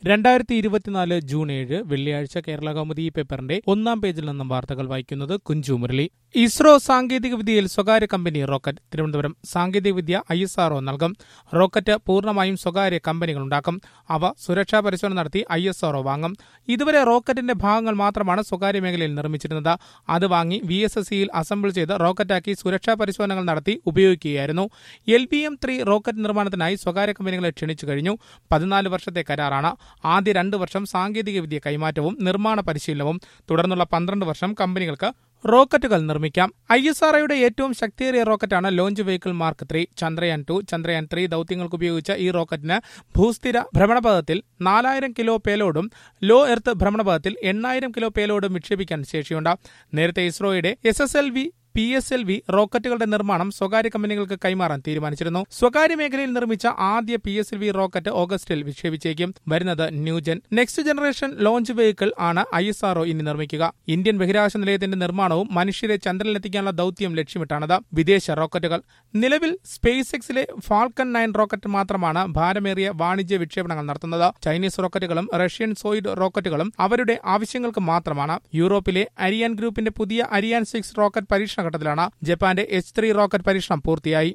രണ്ടായിരത്തി ഇരുപത്തിനാല് ജൂൺ ഏഴ് വെള്ളിയാഴ്ച കേരള കൗമുദി പേപ്പറിന്റെ ഒന്നാം പേജിൽ നിന്നും വാർത്തകൾ വായിക്കുന്നത് കുഞ്ചു മുരളി ഇസ്രോ സാങ്കേതികവിദ്യയിൽ സ്വകാര്യ കമ്പനി റോക്കറ്റ് തിരുവനന്തപുരം സാങ്കേതികവിദ്യ ഐ എസ് ആർഒ നൽകും റോക്കറ്റ് പൂർണ്ണമായും സ്വകാര്യ കമ്പനികൾ ഉണ്ടാക്കും അവ സുരക്ഷാ പരിശോധന നടത്തി ഐ എസ് ആർഒ വാങ്ങും ഇതുവരെ റോക്കറ്റിന്റെ ഭാഗങ്ങൾ മാത്രമാണ് സ്വകാര്യ മേഖലയിൽ നിർമ്മിച്ചിരുന്നത് അത് വാങ്ങി വി എസ് എസ് സിയിൽ അസംബിൾ ചെയ്ത് റോക്കറ്റാക്കി സുരക്ഷാ പരിശോധനകൾ നടത്തി ഉപയോഗിക്കുകയായിരുന്നു L B M three rocket നിർമ്മാണത്തിനായി സ്വകാര്യ കമ്പനികളെ ക്ഷണിച്ചു കഴിഞ്ഞു പതിനാല് വർഷത്തെ കരാറാണ് ആദ്യ രണ്ട് വർഷം സാങ്കേതികവിദ്യ കൈമാറ്റവും നിർമ്മാണ പരിശീലനവും തുടർന്നുള്ള പന്ത്രണ്ട് വർഷം കമ്പനികൾക്ക് റോക്കറ്റുകൾ നിർമ്മിക്കാം ഐ എസ് ആർഒയുടെ ഏറ്റവും ശക്തിയേറിയ റോക്കറ്റാണ് launch vehicle mark three Chandrayaan two Chandrayaan three ദൌത്യങ്ങൾക്ക് ഉപയോഗിച്ച ഈ റോക്കറ്റിന് ഭൂസ്ഥിര ഭ്രമണപഥത്തിൽ നാലായിരം കിലോ പേലോഡും ലോ എർത്ത് ഭ്രമണപഥത്തിൽ എണ്ണായിരം കിലോ പേലോഡും വിക്ഷേപിക്കാൻ ശേഷിയുണ്ട് നേരത്തെ ഇസ്രോയുടെ S S L V P S L V റോക്കറ്റുകളുടെ നിർമ്മാണം സ്വകാര്യ കമ്പനികൾക്ക് കൈമാറാൻ തീരുമാനിച്ചിരുന്നു സ്വകാര്യ മേഖലയിൽ നിർമ്മിച്ച ആദ്യ P S L V rocket ഓഗസ്റ്റിൽ വിക്ഷേപിച്ചേക്കും വരുന്നത് new gen next generation launch vehicle ആണ് ഐ എസ് ആർഒ ഇനി നിർമ്മിക്കുക ഇന്ത്യൻ ബഹിരാകാശ നിലയത്തിന്റെ നിർമ്മാണവും മനുഷ്യരെ ചന്ദ്രനിലെത്തിക്കാനുള്ള ദൌത്യം ലക്ഷ്യമിട്ടാണത് വിദേശ റോക്കറ്റുകൾ നിലവിൽ സ്പേസ് എക്സിലെ ഫാൽക്കൺ നയൻ റോക്കറ്റ് മാത്രമാണ് ഭാരമേറിയ വാണിജ്യ വിക്ഷേപണങ്ങൾ നടത്തുന്നത് ചൈനീസ് റോക്കറ്റുകളും റഷ്യൻ സോയിഡ് റോക്കറ്റുകളും അവരുടെ ആവശ്യങ്ങൾക്ക് മാത്രമാണ് യൂറോപ്പിലെ അരിയാൻ ഗ്രൂപ്പിന്റെ പുതിയ അരിയാൻ സിക്സ് റോക്കറ്റ് പരീക്ഷണഘട്ടത്തിലാണ് ജപ്പാന്റെ എച്ച് ത്രീ റോക്കറ്റ് പരീക്ഷണം പൂർത്തിയായി